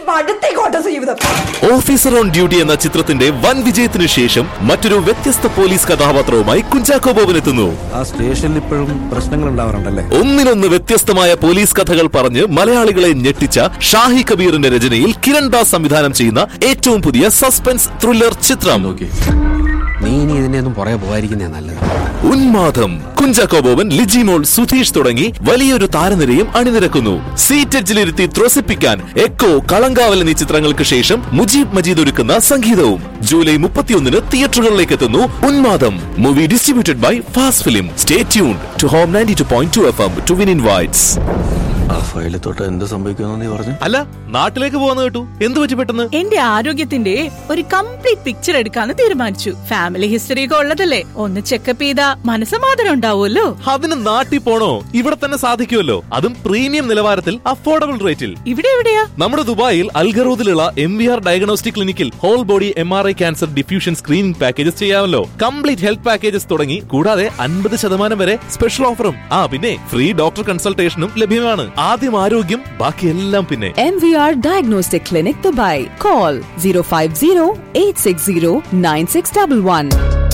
Officer on duty എന്ന ചിത്രത്തിന്റെ വൻ വിജയത്തിനു ശേഷം മറ്റൊരു വ്യത്യസ്ത പോലീസ് കഥാപാത്രവുമായി കുഞ്ചാക്കോ ബോബൻ എത്തുന്നു ആ സ്റ്റേഷനിൽ ഇപ്പോഴും പ്രശ്നങ്ങൾ ഉണ്ടാവാറുണ്ടല്ലേ ഒന്നിനൊന്ന് വ്യത്യസ്തമായ പോലീസ് കഥകൾ പറഞ്ഞ് മലയാളികളെ ഞെട്ടിച്ച ഷാഹി കബീറിന്റെ രചനയിൽ കിരൺ ദാസ് സംവിധാനം ചെയ്യുന്ന ഏറ്റവും പുതിയ സസ്പെൻസ് ത്രില്ലർ ചിത്രം നോക്കി നീ ഇനി ഇതിനെയൊന്നും പുറകെ പോകാതിരിക്കുന്നേ നല്ലത് ഉന്മാദം കുഞ്ചാക്കോ ബോബൻ ലിജിമോൾ സുധീഷ് തുടങ്ങി വലിയൊരു താരനിരയും അണിനിരക്കുന്നു സീറ്റെഡ്ജിലിരുത്തി ത്രസിപ്പിക്കാൻ എക്കോ കളങ്കാവൽ എന്നീ ചിത്രങ്ങൾക്ക് ശേഷം മുജീബ് മജീദ് ഒരുക്കുന്ന സംഗീതവും ജൂലൈ മുപ്പത്തിയൊന്നിന് തിയേറ്ററുകളിലേക്ക് എത്തുന്നു Unmadam movie distributed by fast film stay tune to home ninety two point two F M to win invites ആ ഫയലിൽ തൊട്ട് എന്ത് സംഭവിക്കുമെന്ന് നീ പറഞ്ഞു അല്ല നാട്ടിലേക്ക് പോവാന്ന് കേട്ടു എന്ത് പറ്റി പെട്ടെന്ന് എന്റെ ആരോഗ്യത്തിന്റെ ഒരു കംപ്ലീറ്റ് പിക്ചർ എടുക്കാന്ന് തീരുമാനിച്ചു ഫാമിലി ഹിസ്റ്ററി ഒക്കെ ഉള്ളതല്ലേ ഒന്ന് ചെക്കപ്പ് ചെയ്താ മനസ്സമാധാനം ഉണ്ടാവുമല്ലോ അതിന് നാട്ടിൽ പോണോ ഇവിടെ തന്നെ സാധിക്കുമല്ലോ അതും പ്രീമിയം നിലവാരത്തിൽ അഫോർഡബിൾ റേറ്റിൽ ഇവിടെ എവിടെയാ നമ്മുടെ ദുബായിൽ അൽഗറൂദിലുള്ള എം വി ആർ ഡയഗ്നോസ്റ്റിക് ക്ലിനിക്കിൽ whole body M R I cancer diffusion screening packages ചെയ്യാമല്ലോ കംപ്ലീറ്റ് ഹെൽത്ത് പാക്കേജസ് തുടങ്ങി കൂടാതെ അൻപത് ശതമാനം വരെ സ്പെഷ്യൽ ഓഫറും ആ പിന്നെ ഫ്രീ ഡോക്ടർ കൺസൾട്ടേഷനും ലഭ്യമാണ് ആദ്യം ആരോഗ്യം ബാക്കിയെല്ലാം പിന്നെ MVR Diagnostic Clinic Dubai. Call 050 860 9611.